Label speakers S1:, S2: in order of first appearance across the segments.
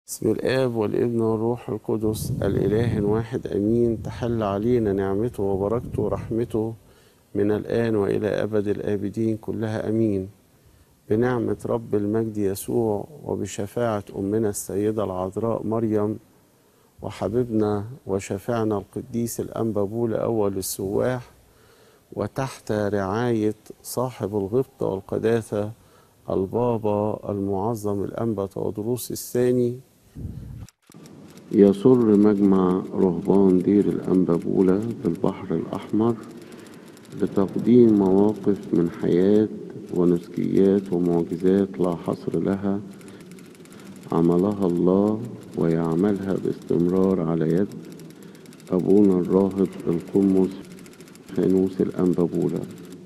S1: بسم الآب والابن والروح القدس الإله واحد أمين تحل علينا نعمته وبركته ورحمته من الآن وإلى أبد الآبدين كلها أمين بنعمة رب المجد يسوع وبشفاعة أمنا السيدة العذراء مريم وحبيبنا وشفعنا القديس الأنبا بولا أول السواح وتحت رعاية صاحب الغبطة والقداسة البابا المعظم الأنبا تودروس الثاني يسر مجمع رهبان دير الأنبا بولا بالبحر الأحمر لتقديم مواقف من حياة ونسكيات ومعجزات لا حصر لها عملها الله ويعملها باستمرار على يد أبونا الراهب القمص فانوس الأنبابولة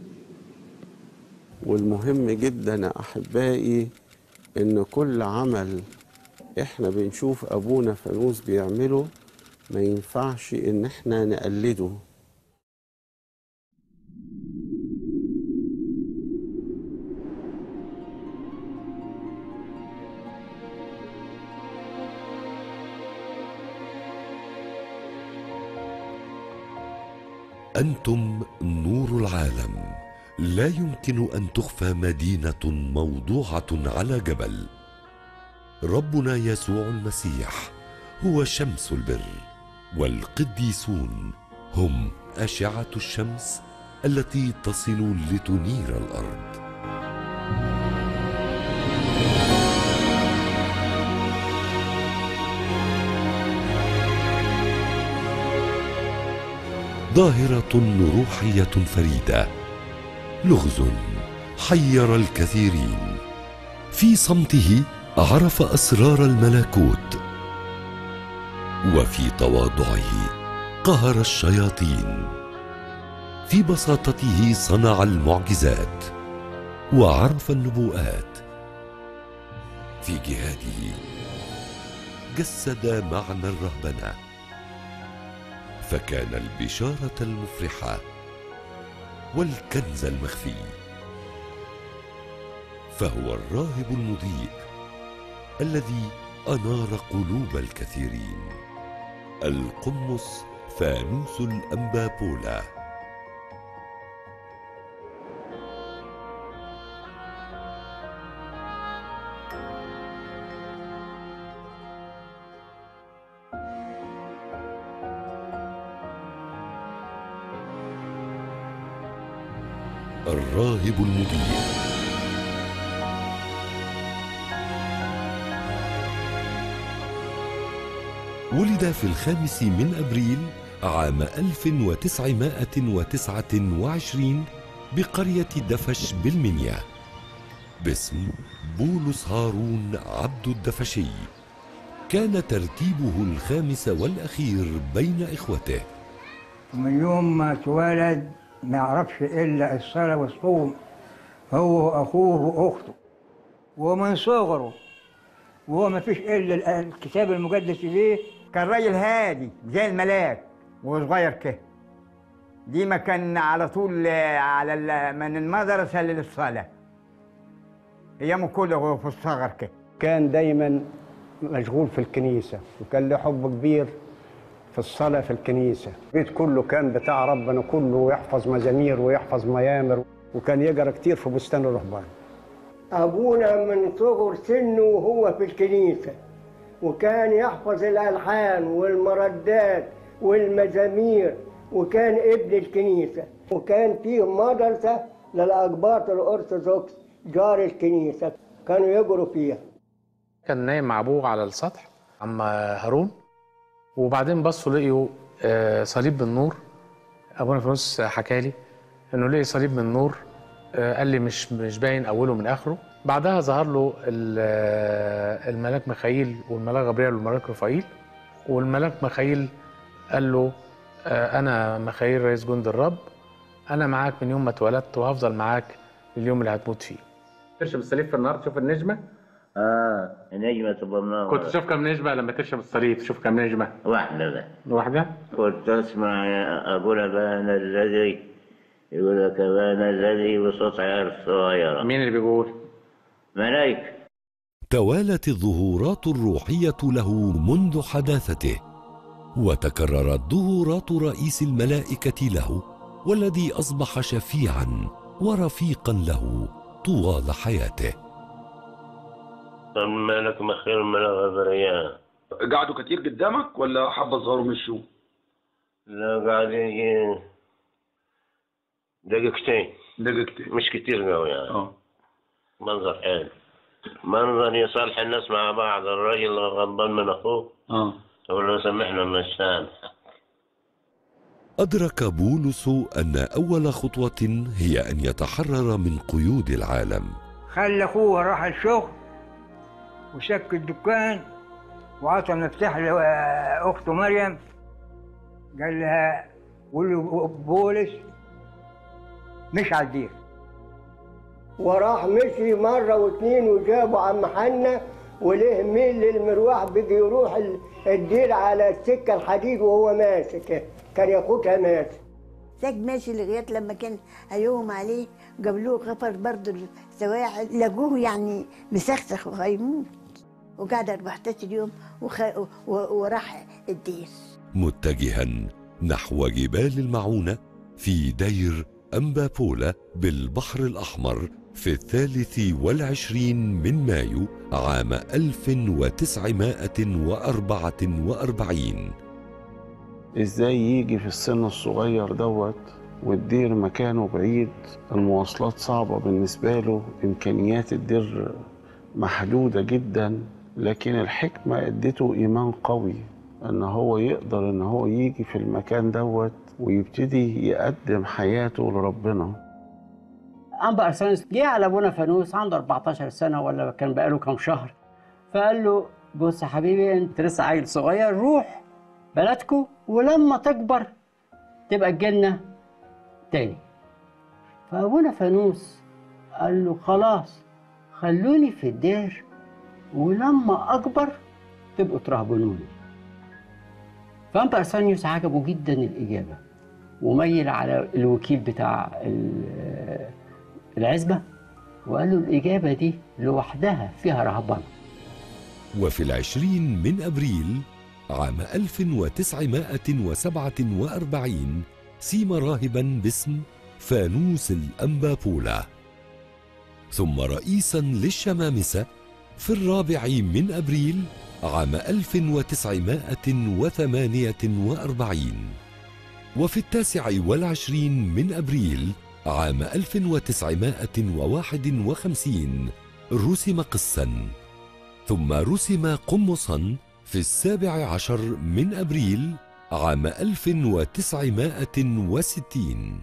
S1: والمهم جدا يا أحبائي إن كل عمل إحنا بنشوف أبونا فانوس بيعمله ما ينفعش إن إحنا نقلده
S2: انتم نور العالم لا يمكن ان تخفى مدينه موضوعه على جبل ربنا يسوع المسيح هو شمس البر والقديسون هم اشعه الشمس التي تصل لتنير الارض ظاهره روحيه فريده لغز حير الكثيرين في صمته عرف اسرار الملكوت وفي تواضعه قهر الشياطين في بساطته صنع المعجزات وعرف النبوءات في جهاده جسد معنى الرهبنه فكان البشاره المفرحه والكنز المخفي فهو الراهب المضيء الذي انار قلوب الكثيرين القمص فانوس الانبابولا الراهب المضيء ولد في الخامس من أبريل عام 1929 بقرية دفش بالمنيا باسم بولس هارون عبد الدفشي كان ترتيبه الخامس والأخير بين إخوته
S3: من يوم ما اتولد ما يعرفش الا الصلاه والصوم هو واخوه واخته ومن صغره وهو ما فيش الا الكتاب المقدس ليه
S4: كان راجل هادي زي الملاك وهو صغير كده دي ما كان على طول على ال- من المدرسه للصلاه ايامه كله وهو في الصغر كده
S5: كان دايما مشغول في الكنيسة وكان له حب كبير في الصلاة في الكنيسة البيت كله كان بتاع ربنا كله يحفظ مزامير ويحفظ ميامر وكان يقرا كتير في بستان الرهبان
S6: أبونا من صغر سنه وهو في الكنيسة وكان يحفظ الألحان والمردات والمزامير وكان ابن الكنيسة وكان فيه مدرسة للأقباط الأرثوذكس جار الكنيسة كانوا يجروا فيها
S7: كان نايم مع ابوه على السطح عم هارون وبعدين بصوا لقيوا آه، صليب بالنور ابونا فانوس حكى لي انه لقي صليب من نور آه، قال لي مش مش باين اوله من اخره بعدها ظهر له ال- آه، الملاك ميخائيل والملاك غبريل والملاك رفائيل والملاك ميخائيل قال له آه، انا ميخائيل رئيس جند الرب انا معاك من يوم ما اتولدت وهفضل معاك لليوم اللي هتموت فيه ترشم الصليب في النهار تشوف النجمه
S8: اه نجمة تبقى
S7: كنت تشوف كم نجمه لما ترشم الصليب تشوف كم نجمه
S8: واحدة بقى
S7: واحده
S8: كنت أسمع أقول أبان الذي يقول لك أبان الذي بصوت عيال صغيرة
S7: مين اللي بيقول
S8: ملايكة
S2: توالت الظهورات الروحيه له منذ حداثته وتكررت ظهورات رئيس الملائكه له والذي اصبح شفيعا ورفيقا له طوال حياته
S8: طب مالك مخير من الغبريان
S9: قعدوا كتير قدامك ولا حبة صغار مشوا؟
S8: لا قاعد يجي دقيقتين
S9: دقيقتين
S8: مش كتير قوي يعني
S9: اه
S8: منظر حلو منظر يصالح الناس مع بعض الراجل غضبان من اخوه
S9: اه
S8: يقول له سامحنا من السامح
S2: أدرك بولس أن أول خطوة هي أن يتحرر من قيود العالم
S3: خلى اخوه راح الشغل وسك الدكان وعطى مفتاح لاخته مريم قال لها قول له بولس مش على الدير
S6: وراح مشي مرة واتنين وجابوا عم حنا وليه ميل للمروح بيجي يروح ال- الدير على السكة الحديد وهو ماسك كان ياخدها ماسك
S10: ساق ماشي لغايه لما كان هيغم عليه قابلوه غفر برضه السواحل لقوه يعني مسخسخ وهيموت وقعد 14 يوم وخ... و... وراح الدير
S2: متجها نحو جبال المعونة في دير أمبابولا بالبحر الأحمر في الثالث والعشرين من مايو عام 1944
S1: ازاي يجي في السن الصغير دوت والدير مكانه بعيد المواصلات صعبة بالنسبة له إمكانيات الدير محدودة جدا لكن الحكمة ادته إيمان قوي إن هو يقدر إن هو يجي في المكان دوت ويبتدي يقدم حياته لربنا
S11: أنبا أرسانس جه على أبونا فانوس عنده 14 سنة ولا كان بقاله كام شهر فقال له بص يا حبيبي أنت لسه عيل صغير روح بلدكو ولما تكبر تبقى تجيلنا تاني فأبونا فانوس قال له خلاص خلوني في الدير ولما أكبر تبقوا ترهبنوني فأنبا أرسانيوس عجبه جدا الإجابة وميل على الوكيل بتاع ال- العزبة وقال له الإجابة دي لوحدها فيها رهبنة
S2: وفي العشرين من أبريل عام 1947 سيم راهبا باسم فانوس الأنبابولا ثم رئيسا للشمامسة في الرابع من أبريل عام 1948 وفي التاسع والعشرين من أبريل عام 1951 رسم قسا ثم رسم قمصا في السابع عشر من أبريل عام 1960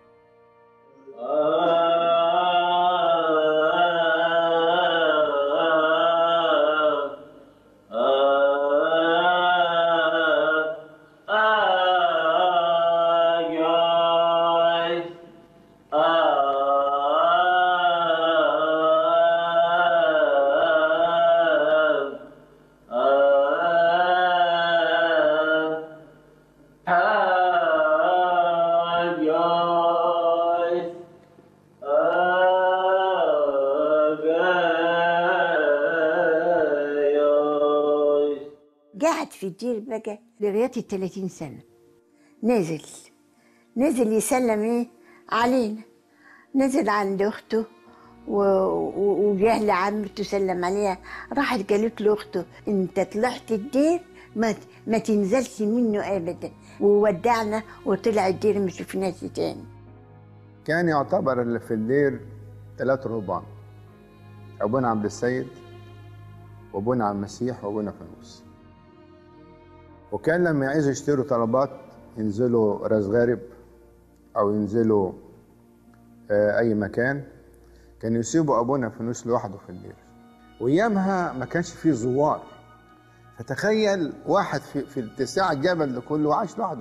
S10: قعد في الدير بقى لغايه ال 30 سنه نزل نزل يسلم ايه علينا نزل عند اخته و- و- وجه لعمته سلم عليها راحت قالت له اخته انت طلعت الدير ما ما تنزلش منه ابدا وودعنا وطلع الدير ما شفناش تاني
S12: كان يعتبر اللي في الدير ثلاث رهبان أبونا عبد السيد وأبونا عبد المسيح وأبونا فانوس وكان لما يعايزوا يشتروا طلبات ينزلوا راس غارب أو ينزلوا آه، أي مكان كانوا يسيبوا أبونا فانوس لوحده في الدير وأيامها ما كانش فيه زوار فتخيل واحد في, في اتساع الجبل ده كله عايش لوحده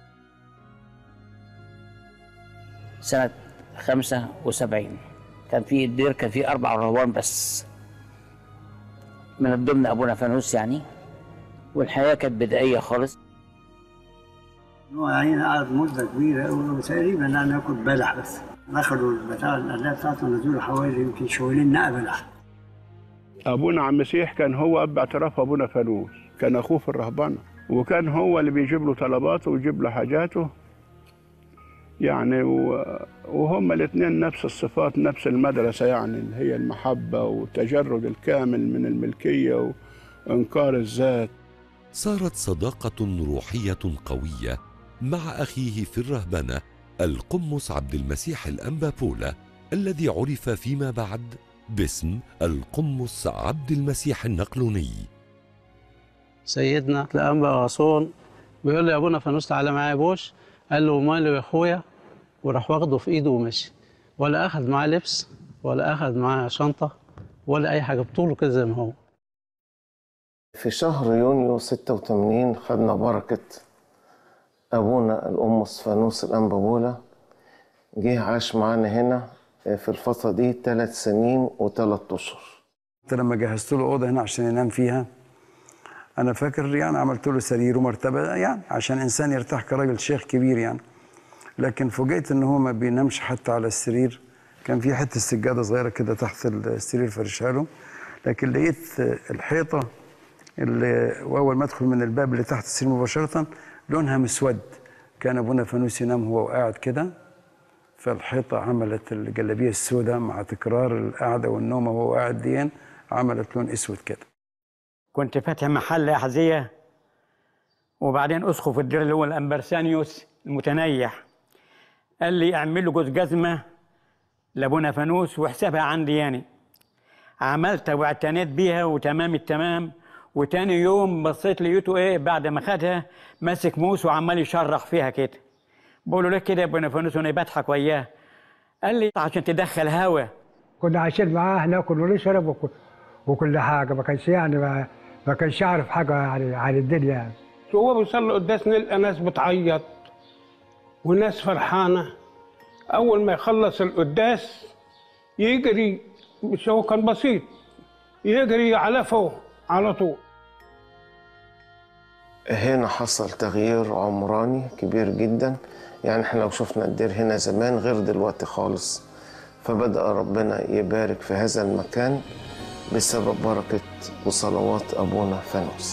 S13: سنة 75 كان في الدير كان في أربع رهبان بس من ضمن أبونا فانوس يعني والحياة كانت بدائية خالص
S11: هو يعني قعد مدة كبيرة وتقريبا أنا كنت بلح بس أخدوا البتاع الأداة بتاعته نزلوا حوالي يمكن شهرين نقبلح
S14: ابونا عم مسيح كان هو اب اعتراف ابونا فانوس كان اخوه في الرهبنه وكان هو اللي بيجيب له طلباته ويجيب له حاجاته يعني و- وهما الاثنين نفس الصفات نفس المدرسه يعني اللي هي المحبه والتجرد الكامل من الملكيه وانكار الذات
S2: صارت صداقة روحية قوية مع أخيه في الرهبنة القمص عبد المسيح الأنبا بولا الذي عرف فيما بعد باسم القمص عبد المسيح النقلوني
S15: سيدنا الأنبا غصون بيقول له يا ابونا فانوس تعالى معايا بوش قال له ماله يا اخويا وراح واخده في ايده ومشي ولا اخذ معاه لبس ولا اخذ معاه شنطه ولا اي حاجه بطوله كده زي ما هو
S1: في شهر يونيو 86 خدنا بركة أبونا الأمس فانوس الأنبابولة جه عاش معانا هنا في الفترة دي ثلاث سنين وثلاث أشهر
S16: حتى لما جهزت له اوضه هنا عشان ينام فيها انا فاكر يعني عملت له سرير ومرتبه يعني عشان انسان يرتاح كراجل شيخ كبير يعني لكن فوجئت ان هو ما بينامش حتى على السرير كان في حته سجاده صغيره كده تحت السرير فرشها له لكن لقيت الحيطه اللي واول ما ادخل من الباب اللي تحت السرير مباشره لونها مسود كان ابونا فانوس ينام هو وقاعد كده فالحيطه عملت الجلابيه السوداء مع تكرار القعده والنوم وهو قاعد دي عملت لون اسود كده
S17: كنت فاتح محل أحذية وبعدين أسقف الدير اللي هو الأمبرسانيوس المتنيح قال لي اعمل له جوز جزمة لأبونا فانوس وحسابها عندي يعني عملتها واعتنيت بيها وتمام التمام وتاني يوم بصيت لقيته ايه بعد ما خدها ماسك موس وعمال يشرح فيها كده بقول له ليه كده يا ابونا فانوس وانا بضحك وياه قال لي عشان تدخل هوا
S3: كنا عايشين معاه ناكل ونشرب وكل, وكل حاجه ما كانش يعني ما, ما كانش يعرف حاجه يعني عن الدنيا يعني
S18: وهو بيصلي قداس نلقى ناس بتعيط وناس فرحانة أول ما يخلص القداس يجري مش هو كان بسيط يجري على فوق على طول
S1: هنا حصل تغيير عمراني كبير جدا يعني احنا لو شفنا الدير هنا زمان غير دلوقتي خالص فبدأ ربنا يبارك في هذا المكان بسبب بركة وصلوات أبونا فانوس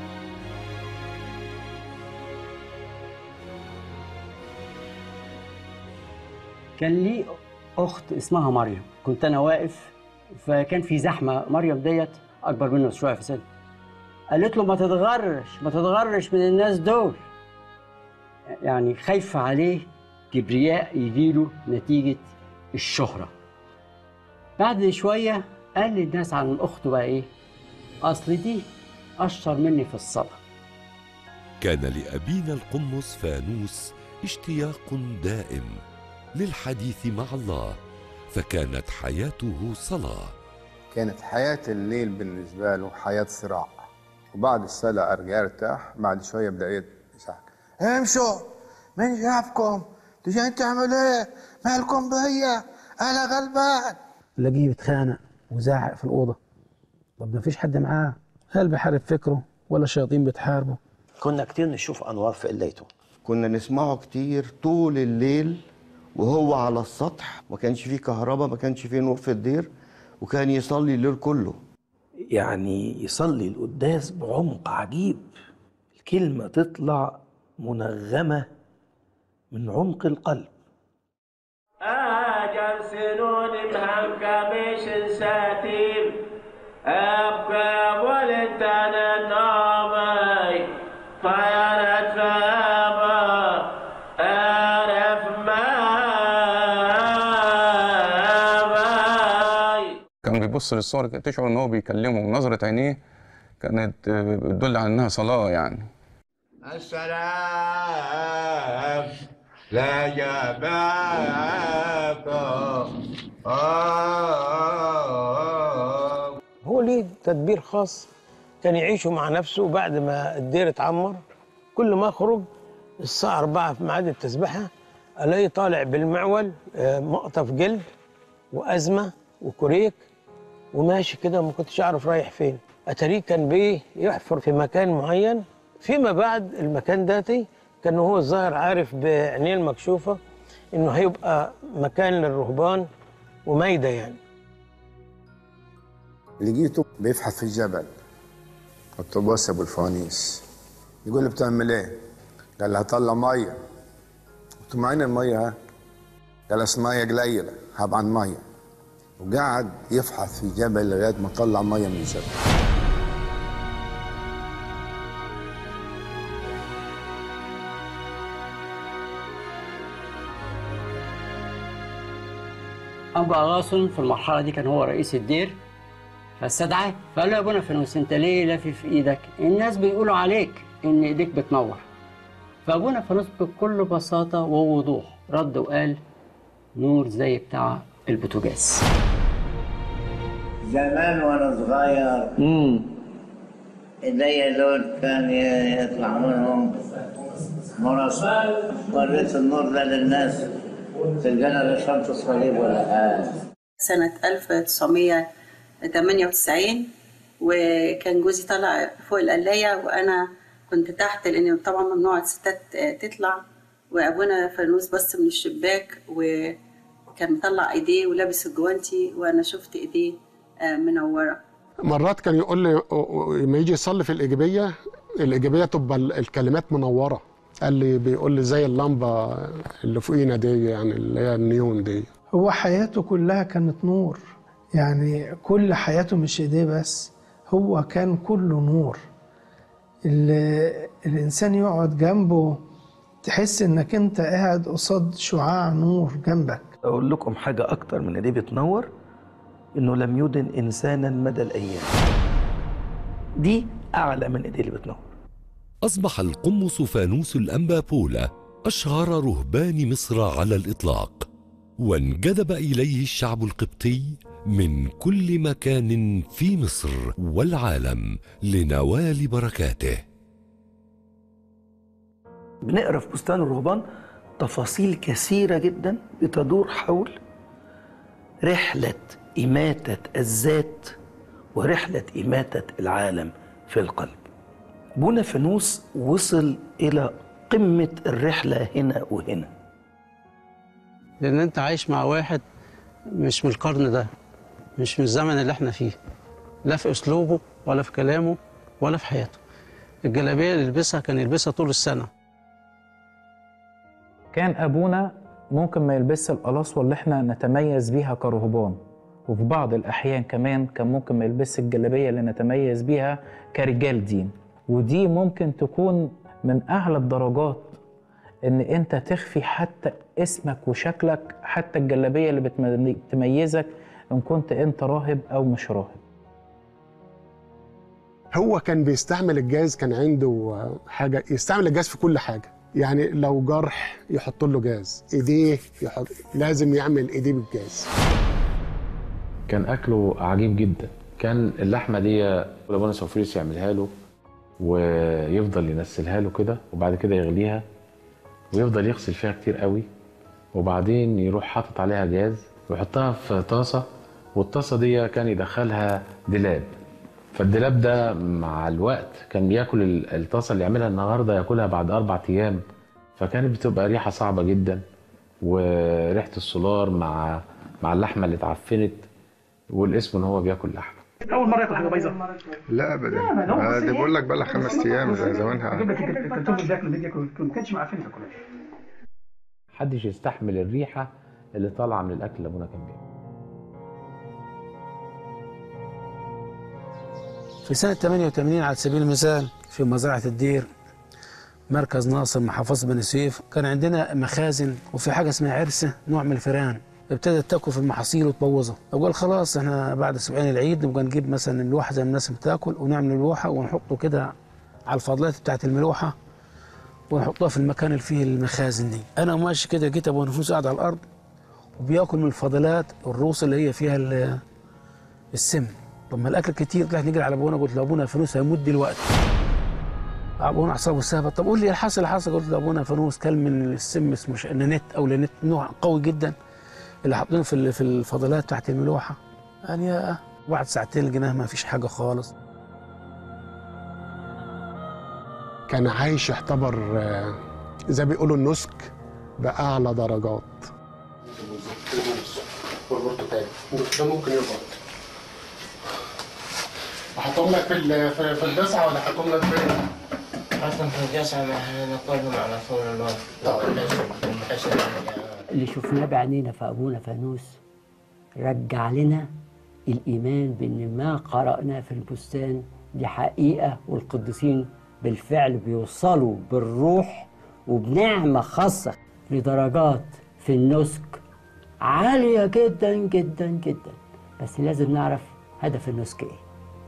S11: كان لي اخت اسمها مريم كنت انا واقف فكان في زحمه مريم ديت اكبر منه شويه في سن قالت له ما تتغرش ما تتغرش من الناس دول يعني خايفه عليه كبرياء يجيله نتيجه الشهره بعد شويه قال للناس عن اخته بقى ايه اصل دي اشطر مني في الصلاه
S2: كان لأبينا القمص فانوس اشتياق دائم للحديث مع الله فكانت حياته صلاه
S12: كانت حياة الليل بالنسبة له حياة صراع وبعد الصلاة أرجع أرتاح بعد شوية بدأت يصحك امشوا من شافكم تجين تعملوا ايه مالكم بيا انا غلبان
S19: الاقيه بيتخانق وزاعق في الاوضه طب ما فيش حد معاه هل بيحارب فكره ولا الشياطين بتحاربه
S20: كنا كتير نشوف انوار في قلته كنا نسمعه كتير طول الليل وهو على السطح ما كانش فيه كهرباء ما كانش فيه نور في الدير وكان يصلي الليل كله
S21: يعني يصلي القداس بعمق عجيب الكلمة تطلع منغمة من عمق القلب
S22: أجل سنون مهنكة مش ساتيم أبقى ولدنا نامي طيرت فابا أعرف ما
S23: كان بيبص للصور كانت تشعر ان هو بيكلمه ونظرة عينيه كانت آه، بتدل على انها صلاة يعني
S4: السلام لا جماعكم
S21: هو ليه تدبير خاص كان يعيشه مع نفسه بعد ما الدير اتعمر كل ما اخرج الساعة 4 في ميعاد التسبحة الاقيه طالع بالمعول آه، مقطف جلد وأزمة وكوريك وماشي كده ما كنتش اعرف رايح فين اتاريه كان بيه يحفر في مكان معين فيما بعد المكان داتي كان هو الظاهر عارف بعينيه المكشوفة انه هيبقى مكان للرهبان وميدة يعني
S12: لقيته بيفحت في الجبل قلت له بص يا ابو الفوانيس يقول لي بتعمل ايه؟ قال لي هطلع ميه قلت له معين الميه ها؟ قال اصل ميه قليله هبعت ميه وقعد يفحت في الجبل لغايه ما طلع ميه من الجبل
S11: أبا غاصن في المرحلة دي كان هو رئيس الدير فاستدعاه فقال له يا ابونا فانوس انت ليه لافف في ايدك؟ الناس بيقولوا عليك ان ايديك بتنور. فابونا فانوس بكل بساطة ووضوح رد وقال نور زي بتاع البوتاجاز.
S5: زمان وانا صغير ايديا دول كان ي- يطلع منهم مرص وريت النور ده للناس تلقانا رسمت صليب ولا حاجه
S7: سنة 1998 وكان جوزي طالع فوق القلاية وأنا كنت تحت لأن طبعا ممنوع الستات تطلع وأبونا فانوس بص من الشباك وكان مطلع إيديه ولابس الجوانتي وأنا شفت إيديه منورة
S9: مرات كان يقول لي لما يجي يصلي في الإيجابية الإيجابية تبقى ال- الكلمات منورة قال لي بيقول لي زي اللمبة اللي فوقينا دي يعني اللي هي النيون دي
S19: هو حياته كلها كانت نور يعني كل حياته مش ايديه بس هو كان كله نور ال- الانسان يقعد جنبه تحس انك انت قاعد قصاد شعاع نور جنبك
S24: اقول لكم حاجه اكتر من ايديه بتنور انه لم يدن انسانا مدى الايام دي اعلى من ايديه اللي بتنور
S2: أصبح القمص فانوس الأنبابولا أشهر رهبان مصر على الإطلاق وانجذب إليه الشعب القبطي من كل مكان في مصر والعالم لنوال بركاته
S24: بنقرا في بستان الرهبان تفاصيل كثيره جدا بتدور حول رحله اماته الذات ورحله اماته العالم في القلب بونا فانوس وصل الى قمه الرحله هنا وهنا
S15: لان انت عايش مع واحد مش من القرن ده مش من الزمن اللي احنا فيه لا في اسلوبه ولا في كلامه ولا في حياته الجلابيه اللي يلبسها كان يلبسها طول السنه
S25: كان أبونا ممكن ما يلبسش القلاصوة اللي احنا نتميز بيها كرهبان وفي بعض الأحيان كمان كان ممكن ما يلبسش الجلابية اللي نتميز بيها كرجال دين ودي ممكن تكون من أعلى الدرجات إن أنت تخفي حتى اسمك وشكلك حتى الجلابية اللي بتم- بتميزك إن كنت أنت راهب أو مش راهب
S9: هو كان بيستعمل الجاز كان عنده حاجة يستعمل الجاز في كل حاجة يعني لو جرح يحط له جاز ايديه يحط لازم يعمل ايديه بالجاز
S26: كان اكله عجيب جدا كان اللحمه دي ابونا سوفريس يعملها له ويفضل ينسلها له كده وبعد كده يغليها ويفضل يغسل فيها كتير قوي وبعدين يروح حاطط عليها جاز ويحطها في طاسه والطاسه دي كان يدخلها دلاب فالدلاب ده مع الوقت كان بياكل ال- الطاسه اللي يعملها النهارده ياكلها بعد اربع ايام فكانت بتبقى ريحه صعبه جدا وريحه السولار مع مع اللحمه اللي اتعفنت والاسم ان هو بياكل لحمه
S27: اول مره ياكل حاجه بايظه
S12: لا ابدا
S27: لا، ما ده هو
S12: آه،
S27: بس
S12: دي
S27: إيه؟
S12: بقول لك بقى لها خمس ايام زي زمانها
S27: اجيب لك الكرتون اللي بياكل اللي بياكل ما كانش معفن كلها
S26: محدش يستحمل الريحه اللي طالعه من الاكل اللي ابونا كان بياكله
S19: في سنة 88 على سبيل المثال في مزرعة الدير مركز ناصر محافظة بني سويف كان عندنا مخازن وفي حاجة اسمها عرسة نوع من الفئران ابتدت تاكل في المحاصيل وتبوظها اقول خلاص احنا بعد اسبوعين العيد نبقى نجيب مثلا اللوحة زي ما الناس بتاكل ونعمل اللوحة ونحطه كده على الفضلات بتاعت الملوحة ونحطها في المكان اللي فيه المخازن دي انا ماشي كده جيت ابو نفوس قاعد على الارض وبياكل من الفضلات الروس اللي هي فيها ال- السم طب ما الاكل كتير طلعت نجري على ابونا قلت له ابونا فانوس هيموت دلوقتي ابونا اعصابه السهبت طب قول لي ايه الحصل اللي حصل قلت له ابونا فانوس كل من السم اسمه ش- نانيت او لانيت نوع قوي جدا اللي حاطينه في ال- في الفضلات تحت الملوحه قال يا بعد ساعتين لقيناه ما فيش حاجه خالص
S9: كان عايش يعتبر آه، زي ما بيقولوا النسك بأعلى درجات ده ممكن يقعد احطهم لك في ال- في في البسعه ولا احطهم لك فين؟
S22: حطهم في القصعة ناكلهم على طول الوقت بحيث
S6: اللي شفناه بعينينا في أبونا فانوس رجع لنا الإيمان بأن ما قرأناه في البستان دي حقيقة والقديسين بالفعل بيوصلوا بالروح وبنعمة خاصة لدرجات في النسك عالية جدا جدا جدا بس لازم نعرف هدف النسك ايه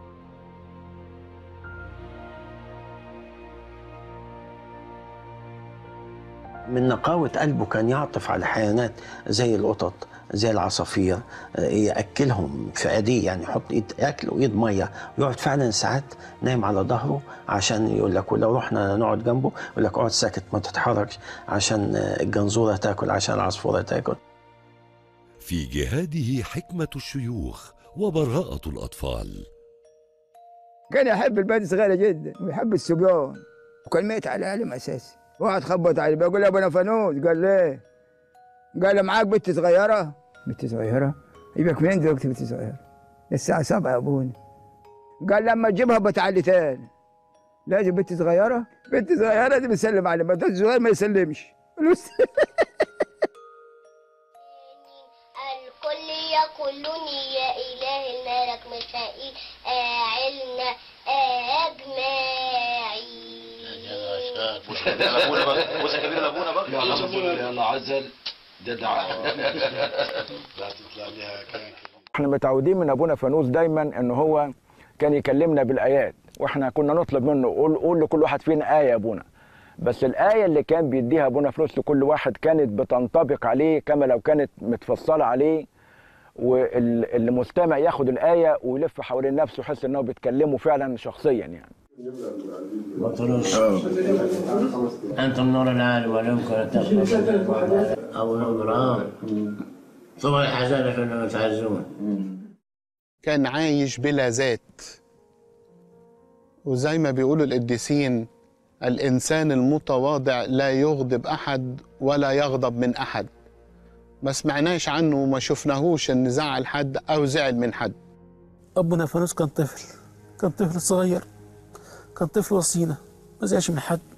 S8: من نقاوة قلبه كان يعطف على الحيوانات زي القطط زي العصافير آه، يأكلهم في ايديه يعني يحط ايد اكل وايد ميه ويقعد فعلا ساعات نايم على ظهره عشان يقول لك ولو رحنا نقعد جنبه يقول لك اقعد ساكت ما تتحركش عشان آه، الجنزوره تاكل عشان العصفوره تاكل
S2: في جهاده حكمة الشيوخ وبراءة الأطفال
S10: كان يحب البنات الصغيرة جدا ويحب الصبيان وكان ميت على علم أساسي واحد خبط عليه بيقول له أبو نفانوس قال ليه؟ قال له معاك بنت صغيرة؟ بنت صغيرة؟ يبقى منين دلوقتي بنت صغيرة؟ الساعة 7 يا أبونا قال لما تجيبها بتعلي تاني لازم بنت صغيرة؟ بنت صغيرة دي بتسلم على بنت صغير ما يسلمش فلوس
S13: الكل يقولني يا إله الملك ميكائيل أعلنا أجمعين
S14: بوسه كبيره لابونا بقى
S16: يلا صل يلا عزل ده دعاء
S14: لا تطلع ليها كان
S17: احنا متعودين من ابونا فانوس دايما ان هو كان يكلمنا بالايات واحنا كنا نطلب منه قول قول لكل واحد فينا ايه يا ابونا بس الايه اللي كان بيديها ابونا فانوس لكل واحد كانت بتنطبق عليه كما لو كانت متفصله عليه واللي مستمع ياخد الايه ويلف حوالين نفسه يحس انه بيتكلمه فعلا شخصيا يعني
S22: بطرس أنتم نور العالم ولمكن تخلصون أبو إبراهيم ثم الحزان فإنهم تعزون
S9: كان عايش بلا ذات وزي ما بيقولوا القديسين الإنسان المتواضع لا يغضب أحد ولا يغضب من أحد ما سمعناش عنه وما شفناهوش إن زعل حد أو زعل من حد
S19: أبونا فانوس كان طفل كان طفل صغير كان طفل وصينا ما زعلش من حد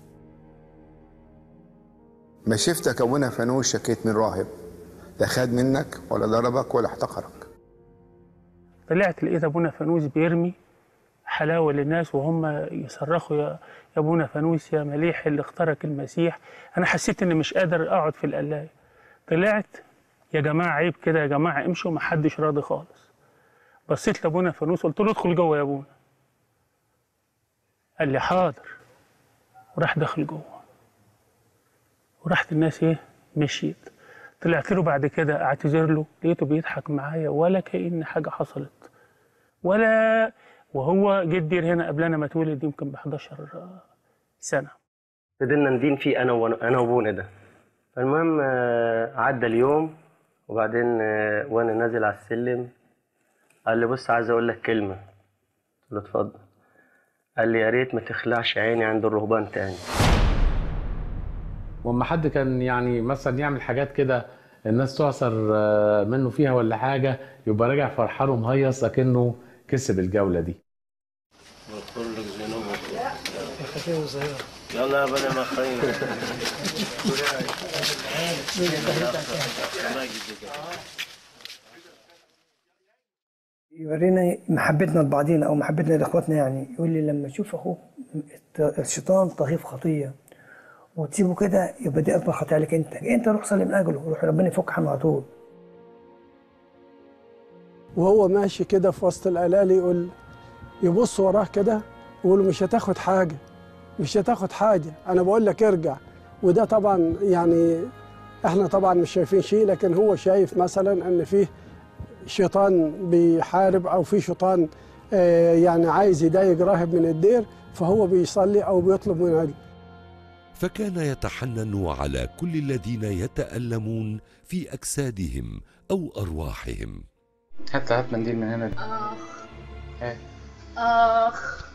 S12: ما شفتك ابونا فانوس شكيت من راهب لا خد منك ولا ضربك ولا احتقرك
S27: طلعت لقيت ابونا فانوس بيرمي حلاوه للناس وهم يصرخوا يا يا ابونا فانوس يا مليح اللي اخترق المسيح انا حسيت اني مش قادر اقعد في القلايه طلعت يا جماعه عيب كده يا جماعه امشوا ما حدش راضي خالص بصيت لابونا فانوس قلت له ادخل جوه يا ابونا قال لي حاضر وراح دخل جوه وراحت الناس ايه مشيت طلعت له بعد كده اعتذر له لقيته بيضحك معايا ولا كأن حاجه حصلت ولا وهو جه الدير هنا قبل ما اتولد يمكن ب 11 سنه
S28: فضلنا ندين فيه انا وأنا- انا وابونا ده فالمهم آه، عدى اليوم وبعدين آه، وانا نازل على السلم قال لي بص عايز اقول لك كلمه قلت له اتفضل قال لي يا ريت ما تخلعش عيني عند الرهبان تاني
S26: واما حد كان يعني مثلا يعمل حاجات كده الناس تعصر آه، منه فيها ولا حاجه يبقى راجع فرحان ومهيص اكنه كسب الجوله دي
S22: واغفر لك ذنوبك
S27: خفيف صغير
S22: يلا يا بني مخيم
S29: يورينا محبتنا لبعضينا او محبتنا لاخواتنا يعني يقول لي لما تشوف اخوك الت- الشيطان طاغي في خطيه وتسيبه كده يبقى دي اكبر خطيه عليك انت انت روح صلي من اجله روح ربنا يفك عنه على طول
S30: وهو ماشي كده في وسط القلال يقول يبص وراه كده ويقول مش هتاخد حاجة مش هتاخد حاجة أنا بقول لك ارجع وده طبعا يعني احنا طبعا مش شايفين شيء لكن هو شايف مثلا ان فيه شيطان بيحارب او في شيطان آه، يعني عايز يضايق راهب من الدير فهو بيصلي او بيطلب من اجله
S2: فكان يتحنن على كل الذين يتألمون في أجسادهم أو أرواحهم
S26: هات هات منديل من هنا
S13: آخ
S26: ايه
S13: آخ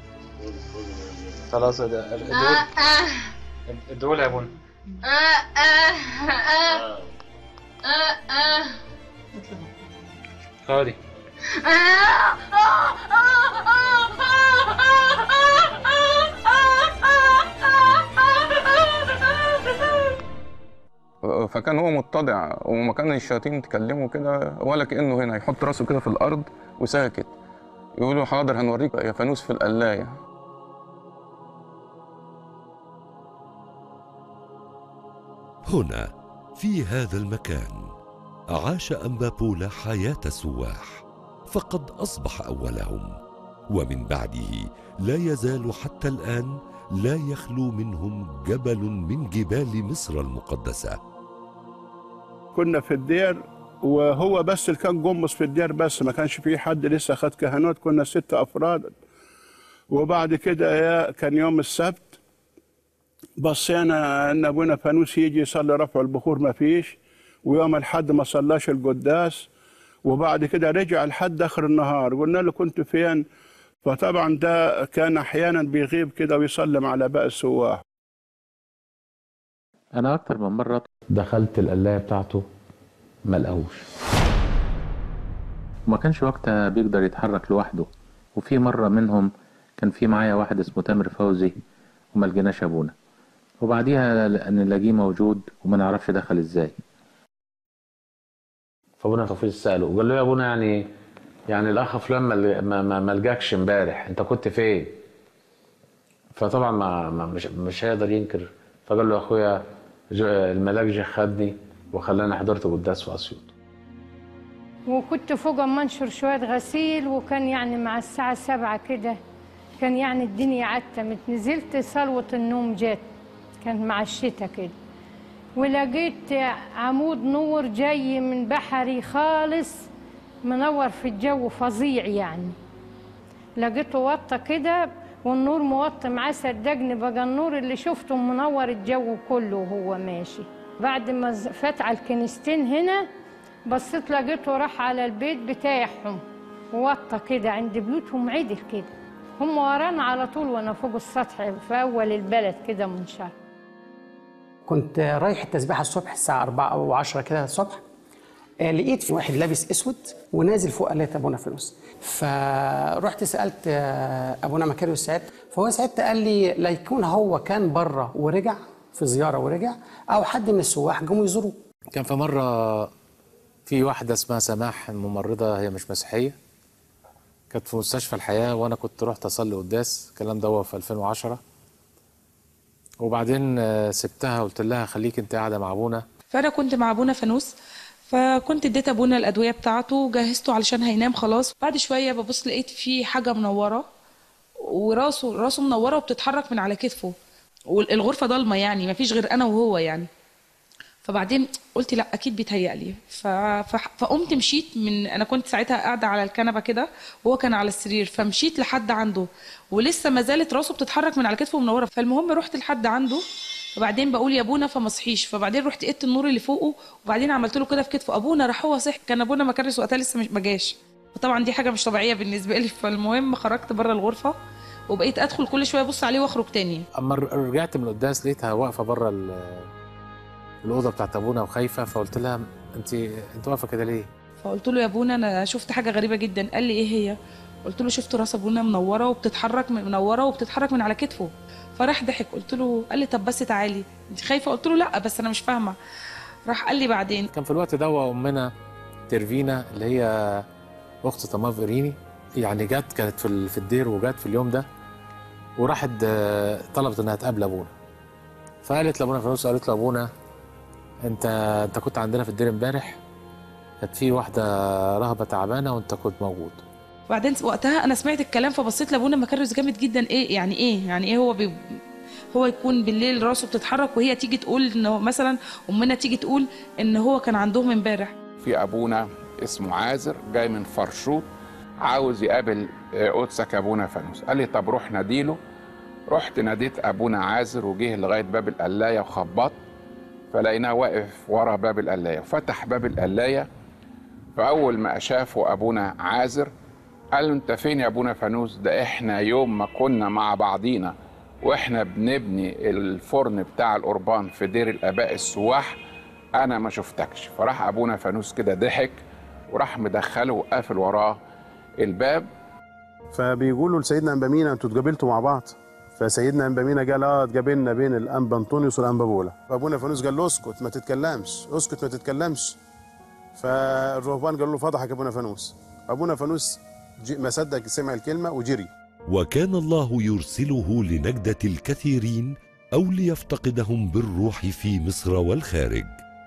S26: خلاص ده
S13: آه آه
S26: ادعوا لي يا ابونا
S13: آه آه آه آه آه
S26: خالي
S1: فكان هو متضع وما كان الشياطين تكلمه كده ولا كانه هنا يحط راسه كده في الارض وساكت يقولوا حاضر هنوريك يا فانوس في القلايه
S2: هنا في هذا المكان عاش أنبابولا حياة السواح فقد أصبح أولهم ومن بعده لا يزال حتى الآن لا يخلو منهم جبل من جبال مصر المقدسة
S3: كنا في الدير وهو بس اللي كان جمص في الدير بس ما كانش فيه حد لسه خد كهنوت كنا ست افراد وبعد كده يا كان يوم السبت بصينا ان ابونا فانوس يجي يصلي رفع البخور ما فيش ويوم الحد ما صلاش القداس وبعد كده رجع لحد اخر النهار قلنا له كنت فين فطبعا ده كان احيانا بيغيب كده ويسلم على باقي السواح
S26: انا اكتر من مره دخلت القلايه بتاعته ما لقاهوش وما كانش وقتها بيقدر يتحرك لوحده وفي مره منهم كان في معايا واحد اسمه تامر فوزي وما لقيناش ابونا وبعديها ان نلاقيه موجود وما نعرفش دخل ازاي فابونا توفيق ساله وقال له يا ابونا يعني يعني الاخ فلان ما ما ما, ما لقاكش امبارح انت كنت فين فطبعا ما, ما مش مش هيقدر ينكر فقال له يا اخويا جو- الملاك جه خدني وخلاني حضرت قداس في اسيوط
S4: وكنت فوق أما انشر شوية غسيل وكان يعني مع الساعة سبعة كده كان يعني الدنيا عتمت نزلت صلوة النوم جت كان مع الشتاء كده ولقيت عمود نور جاي من بحري خالص منور في الجو فظيع يعني لقيته وطى كده والنور موطي معاه صدقني بقى النور اللي شفته منور الجو كله وهو ماشي بعد ما ز- فات على الكنيستين هنا بصيت لقيته راح على البيت بتاعهم ووطى كده عند بيوتهم عدل كده هم ورانا على طول وانا فوق السطح في اول البلد كده منشر
S5: كنت رايح التسبيحة الصبح الساعة 4 أو 10 كده الصبح آه، لقيت في واحد لابس اسود ونازل فوق قلايه ابونا فلوس فرحت سالت آه، ابونا مكاريو السعيد فهو ساعتها قال لي لا يكون هو كان بره ورجع في زياره ورجع او حد من السواح جم يزوروه
S26: كان في مرة في واحدة اسمها سماح ممرضة هي مش مسيحية كانت في مستشفى الحياة وأنا كنت رحت أصلي قداس الكلام ده هو في 2010 وبعدين آه، سبتها قلت لها خليك أنت قاعدة مع أبونا
S7: فانا كنت مع ابونا فانوس فكنت اديت ابونا الادويه بتاعته وجهزته علشان هينام خلاص بعد شويه ببص لقيت في حاجه منوره وراسه راسه منوره وبتتحرك من على كتفه والغرفه ضلمه يعني مفيش غير انا وهو يعني فبعدين قلت لا اكيد بيتهيألي ف... ف... فقمت مشيت من انا كنت ساعتها قاعده على الكنبه كده وهو كان على السرير فمشيت لحد عنده ولسه ما زالت راسه بتتحرك من على كتفه منوره فالمهم رحت لحد عنده فبعدين بقول يا ابونا فما صحيش فبعدين رحت قدت النور اللي فوقه وبعدين عملت له كده في كتفه ابونا راح هو صح كان ابونا مكرس وقتها لسه مش ما جاش فطبعا دي حاجه مش طبيعيه بالنسبه لي فالمهم خرجت بره الغرفه وبقيت ادخل كل شويه ابص عليه واخرج تاني
S26: أما ر- رجعت من القداس لقيتها واقفة بره ال- الأوضة بتاعت أبونا وخايفة فقلت لها أنت أنت واقفة كده ليه؟
S7: فقلت له يا ابونا انا شفت حاجه غريبه جدا قال لي ايه هي قلت له شفت راس ابونا منوره وبتتحرك من منوره وبتتحرك من على كتفه فراح ضحك قلت له قال لي طب بس تعالي انت خايفه قلت له لا بس انا مش فاهمه راح قال لي بعدين
S26: كان في الوقت ده أمنا تيرفينا اللي هي أخت طماف إيريني يعني جت كانت في ال- في الدير وجت في اليوم ده وراحت آه، طلبت إنها تقابل أبونا فقالت لأبونا فانوس قالت له أبونا أنت أنت كنت عندنا في الدير امبارح كانت في واحدة رهبة تعبانة وأنت كنت موجود
S7: بعدين وقتها انا سمعت الكلام فبصيت لابونا مكرس جامد جدا ايه يعني ايه يعني ايه هو بي هو يكون بالليل راسه بتتحرك وهي تيجي تقول انه مثلا امنا تيجي تقول ان هو كان عندهم امبارح
S11: في ابونا اسمه عازر جاي من فرشوط عاوز يقابل آه، قدسك ابونا فانوس قال لي طب روح ناديله رحت ناديت ابونا عازر وجه لغايه باب القلايه وخبط فلقيناه واقف ورا باب القلايه وفتح باب القلايه فاول ما شافه ابونا عازر قال له انت فين يا ابونا فانوس ده احنا يوم ما كنا مع بعضينا واحنا بنبني الفرن بتاع القربان في دير الاباء السواح انا ما شفتكش فراح ابونا فانوس كده ضحك وراح مدخله وقافل وراه الباب
S6: فبيقولوا لسيدنا انبامينا انتوا اتقابلتوا مع بعض فسيدنا انبامينا قال اه اتقابلنا بين الانبا انطونيوس والانبا بولا فابونا فانوس قال له اسكت ما تتكلمش اسكت ما تتكلمش فالرهبان قالوا له فضحك ابونا فانوس ابونا فانوس جي- ما صدق سمع الكلمه وجري
S2: وكان الله يرسله لنجدة الكثيرين أو ليفتقدهم بالروح في مصر والخارج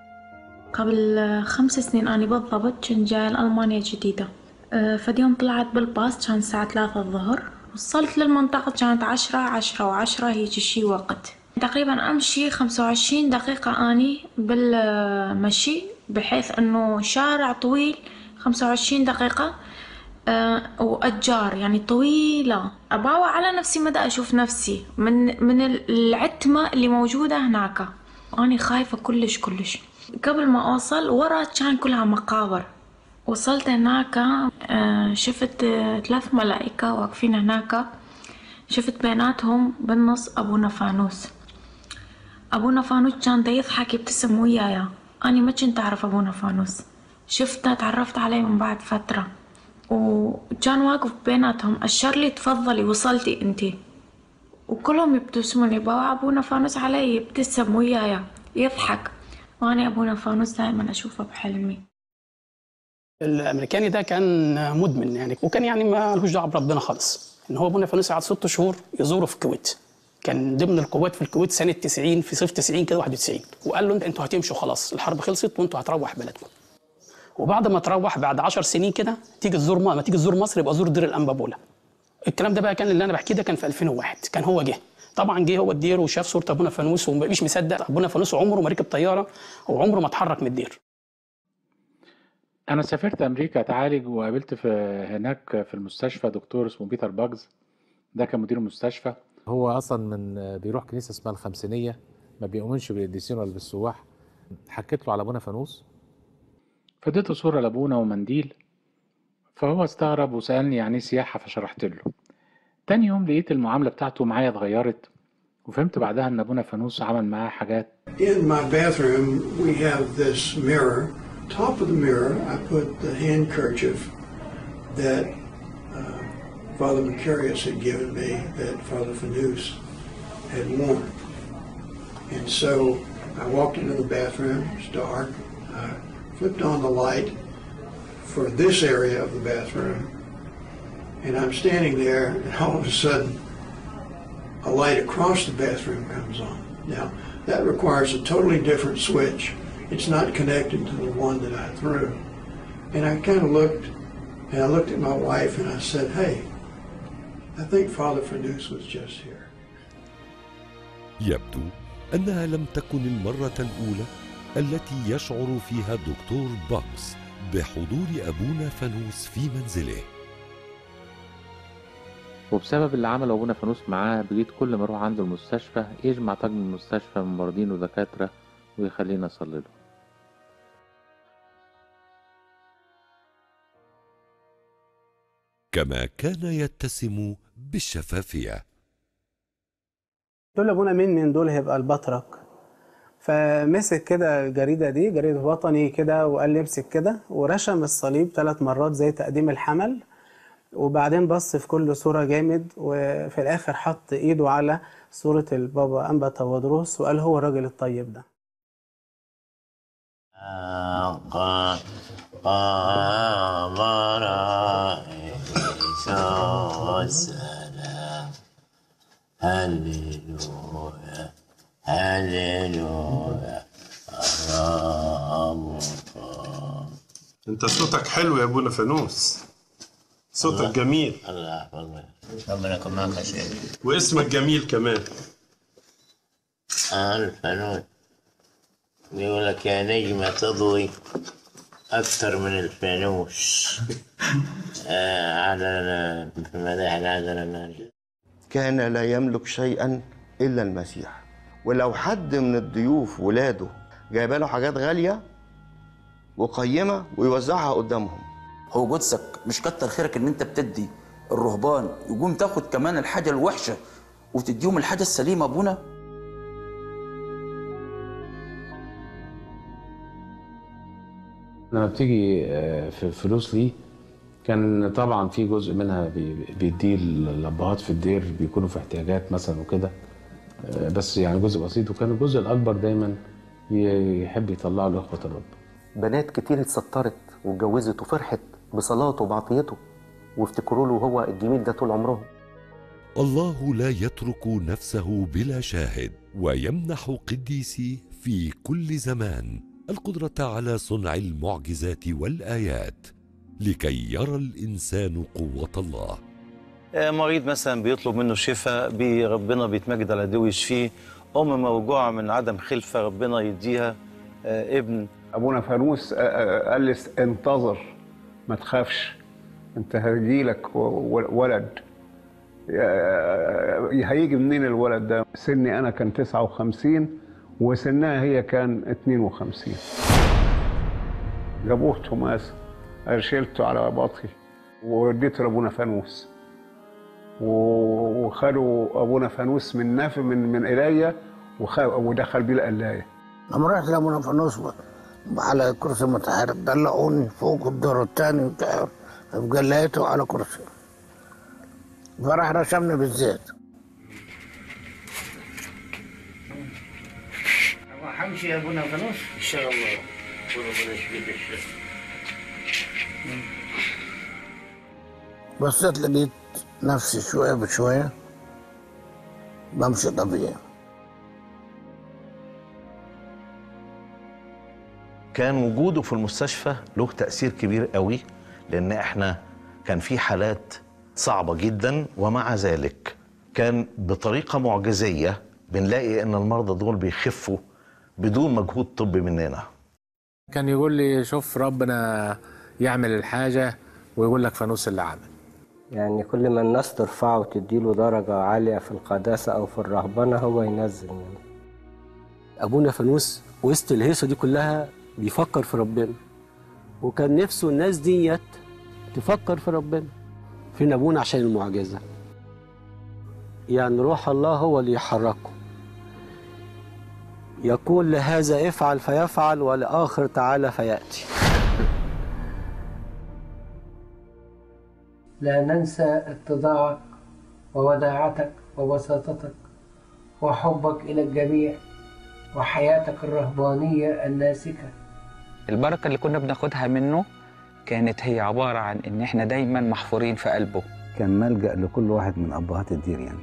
S8: قبل خمس سنين أنا بالضبط كنت جاية لألمانيا جديدة أه، فد يوم طلعت بالباص كان الساعة ثلاثة الظهر وصلت للمنطقة كانت عشرة عشرة وعشرة هيك شي وقت تقريبا أمشي خمسة وعشرين دقيقة أني بالمشي بحيث أنه شارع طويل خمسة وعشرين دقيقة أه، وأشجار يعني طويلة أباوع على نفسي مدى أشوف نفسي من من العتمة اللي موجودة هناك أنا خايفة كلش كلش قبل ما أوصل ورا كان كلها مقابر وصلت هناك آه، شفت آه، ثلاث ملائكة واقفين هناك شفت بيناتهم بالنص أبونا فانوس أبونا فانوس كان دا يضحك يبتسم ويايا أنا ما كنت أعرف أبونا فانوس شفته تعرفت عليه من بعد فترة وكان واقف بيناتهم أشر لي تفضلي وصلتي انتي وكلهم يبتسمون لي بابا أبونا فانوس علي يبتسم ويايا يضحك وأنا أبونا فانوس دائما أشوفه بحلمي
S5: الامريكاني ده كان مدمن يعني وكان يعني ما لهوش دعوه بربنا خالص ان هو ابونا فانوس قعد ست شهور يزوره في الكويت كان ضمن القوات في الكويت سنه 90 في صيف 90 كده 91 وقال له انتوا هتمشوا خلاص الحرب خلصت وانتوا هتروح بلدكم وبعد ما تروح بعد 10 سنين كده تيجي تزور ما تيجي تزور مصر يبقى زور دير الانبابولا الكلام ده بقى كان اللي انا بحكيه ده كان في 2001 كان هو جه طبعا جه هو الدير وشاف صوره ابونا فانوس ومش مصدق ابونا فانوس عمره ما ركب طياره وعمره ما اتحرك من الدير
S26: انا سافرت امريكا اتعالج وقابلت في هناك في المستشفى دكتور اسمه بيتر باجز ده كان مدير المستشفى
S10: هو اصلا من بيروح كنيسه اسمها الخمسينيه ما بيؤمنش بالقديسين ولا بالسواح حكيت له على ابونا فانوس
S26: فاديته صورة لأبونا ومنديل فهو استغرب وسألني يعني إيه سياحة فشرحت له تاني يوم لقيت المعاملة بتاعته معايا اتغيرت وفهمت بعدها إن أبونا فانوس عمل معاه حاجات
S15: In my bathroom, we have this mirror. Top of the mirror, I put the handkerchief that uh, Father Macarius had given me, that Father Fanous had worn. And so I walked into the bathroom, it's dark. I flipped on the light for this area of the bathroom, and I'm standing there, and all of a sudden, a light across the bathroom comes on. Now, that requires a totally different switch. It's not connected to the one that I threw. And I kind of looked, and I looked at my wife and I said, hey, I think Father Fanous was just here.
S2: يبدو أنها لم تكن المرة الأولى التي يشعر فيها الدكتور باكس بحضور أبونا فانوس في منزله
S26: وبسبب اللي عمله أبونا فانوس معاه بقيت كل ما أروح عنده المستشفى يجمع طاقم المستشفى من ممرضين ودكاترة ويخليني أصلي له
S2: كما كان يتسم بالشفافية
S18: دول ابونا مين من دول هيبقى البطرك فمسك كده الجريده دي جريده وطني كده وقال لي امسك كده ورشم الصليب ثلاث مرات زي تقديم الحمل وبعدين بص في كل صوره جامد وفي الاخر حط ايده على صوره البابا انبا تودروس وقال هو الراجل الطيب ده
S22: قام عيسى السلام هللويا هللويا
S6: انت صوتك حلو يا ابونا فانوس صوتك جميل
S22: الله يحفظك ربنا يكون معك يا سيدي
S6: واسمك جميل كمان
S22: الفانوس بيقول لك يا نجمة تضوي أكثر من الفانوس آه على في مداح العذراء النارية
S20: كان لا يملك شيئا الا المسيح ولو حد من الضيوف ولاده جايبه له حاجات غاليه وقيمه ويوزعها قدامهم
S21: هو قدسك مش كتر خيرك ان انت بتدي الرهبان يقوم تاخد كمان الحاجه الوحشه وتديهم الحاجه السليمه ابونا
S26: لما بتيجي آه، في فلوس ليه
S10: كان طبعا في جزء منها بي- بيديه الابهات في الدير بيكونوا في احتياجات مثلا وكده آه، بس يعني جزء بسيط وكان الجزء الاكبر دايما ي- يحب يطلعه لاخوه الرب
S9: بنات كتير اتسترت واتجوزت وفرحت بصلاته وبعطيته وافتكروا له هو الجميل ده طول عمرهم
S2: الله لا يترك نفسه بلا شاهد ويمنح قديسي في كل زمان القدره على صنع المعجزات والايات لكي يرى الانسان قوه الله
S12: آه، مريض مثلا بيطلب منه الشفاء بي- ربنا بيتمجد على ده ويشفيه ام موجوعه من عدم خلفه ربنا يديها آه، ابن
S3: ابونا فانوس آه، آه، قال لي انتظر ما تخافش انت هيجيلك و- و- ولد آه، هيجي منين الولد ده سني انا كان 59 وسنها هي كان 52 جابوه توماس قال شيلته على بطني ووديته لابونا فانوس و- وخدوا ابونا فانوس من نافي من من ايليا وخ- ودخل بيه القلايه
S14: لما رحت لابونا فانوس على كرسي متحرك دلعوني فوق الدور الثاني بتاع قال لقيته على كرسي فراح رشمني بالزيت
S22: همشي يا ابونا فانوس ان شاء الله وربنا يشفيك الشفاء
S14: بصيت لقيت نفسي شوية بشوية بمشي طبيعي
S16: كان وجوده في المستشفى له تأثير كبير قوي لأن احنا كان في حالات صعبة جدا ومع ذلك كان بطريقة معجزية بنلاقي إن المرضى دول بيخفوا بدون مجهود طبي مننا
S10: كان يقول لي شوف ربنا يعمل الحاجه ويقول لك فانوس اللي عمل
S17: يعني كل ما الناس ترفعه وتديله درجة عالية في القداسة أو في الرهبنة هو ينزل منه
S19: ابونا فانوس وسط الهيصه دي كلها بيفكر في ربنا وكان نفسه الناس ديت تفكر في ربنا فين ابونا عشان المعجزه يعني روح الله هو اللي يحركه يقول لهذا افعل فيفعل ولآخر تعالى فيأتي
S23: لا ننسى اتضاعك ووداعتك وبساطتك وحبك إلى الجميع وحياتك الرهبانية الناسكة
S24: البركة اللي كنا بناخدها منه كانت هي عبارة عن إن إحنا دايما محفورين في قلبه
S25: كان ملجأ لكل واحد من أبهات الدير يعني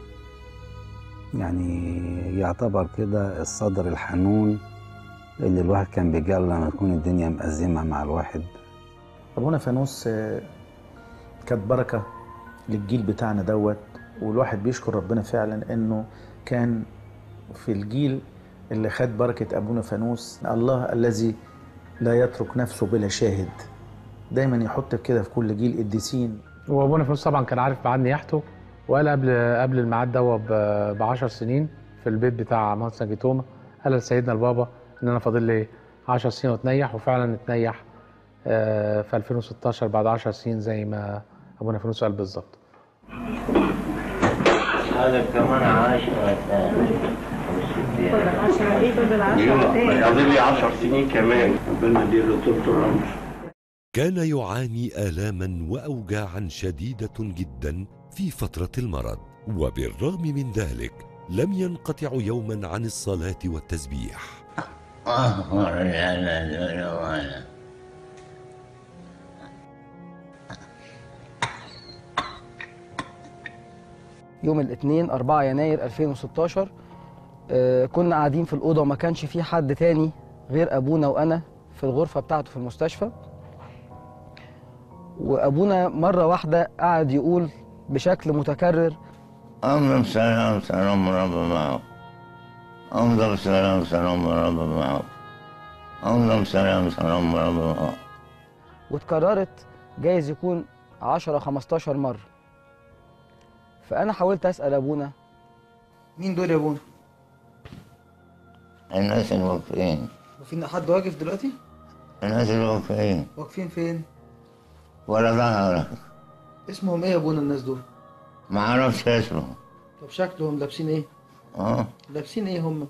S25: يعني يعتبر كده الصدر الحنون اللي الواحد كان بيجعله لما تكون الدنيا مأزمة مع الواحد
S28: ابونا فانوس آه، كانت بركه للجيل بتاعنا دوت والواحد بيشكر ربنا فعلا انه كان في الجيل اللي خد بركه ابونا فانوس الله الذي لا يترك نفسه بلا شاهد دايما يحط كده في كل جيل قديسين
S10: وابونا فانوس طبعا كان عارف ميعاد نياحته وقال قبل قبل الميعاد ده ب 10 سنين في البيت بتاع مهندس نجيتوما قال لسيدنا البابا ان انا فاضل لي 10 سنين واتنيح وفعلا اتنيح آه، في 2016 بعد 10 سنين زي ما ابونا فانوس قال بالظبط
S22: هذا كمان عشرة
S16: فاضل لي 10 سنين كمان
S22: ربنا يديله طول العمر
S2: كان يعاني آلاما وأوجاعا شديدة جدا في فترة المرض وبالرغم من ذلك لم ينقطع يوما عن الصلاة والتسبيح
S31: يوم الاثنين 4 يناير 2016 آه، كنا قاعدين في الأوضة وما كانش في حد تاني غير أبونا وأنا في الغرفة بتاعته في المستشفى وأبونا مرة واحدة قعد يقول بشكل متكرر
S16: أمضم سلام سلام رب معه أمضم سلام سلام رب معه أمضم سلام سلام رب معه
S31: واتكررت جايز يكون 10 15 مرة فأنا حاولت أسأل أبونا
S32: مين دول يا ابونا؟
S16: الناس الواقفين
S32: وفي حد واقف دلوقتي؟
S16: الناس الواقفين
S32: واقفين فين؟
S16: ولا ظهرك
S32: اسمهم ايه يا ابونا الناس دول؟
S16: ما أعرفش اسمه
S32: طب شكلهم لابسين ايه؟
S16: اه
S32: لابسين ايه هم؟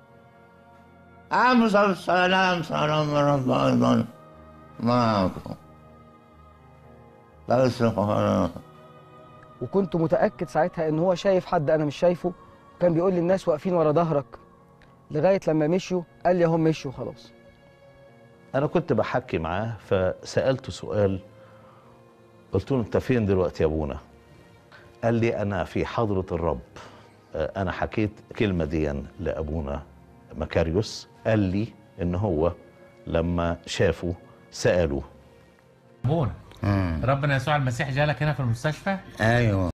S16: أمضم سلام سلام رب أيضا معكم
S20: لا سبحان
S31: وكنت متاكد ساعتها ان هو شايف حد انا مش شايفه كان بيقول لي الناس واقفين ورا ظهرك لغايه لما مشيوا قال لي هم مشيوا خلاص
S16: انا كنت بحكي معاه فسالته سؤال قلت له انت فين دلوقتي يا ابونا قال لي انا في حضره الرب آه، انا حكيت كلمه دي لابونا مكاريوس قال لي ان هو لما شافه سالوه
S1: بون ربنا يسوع المسيح جالك هنا في المستشفى
S20: ايوه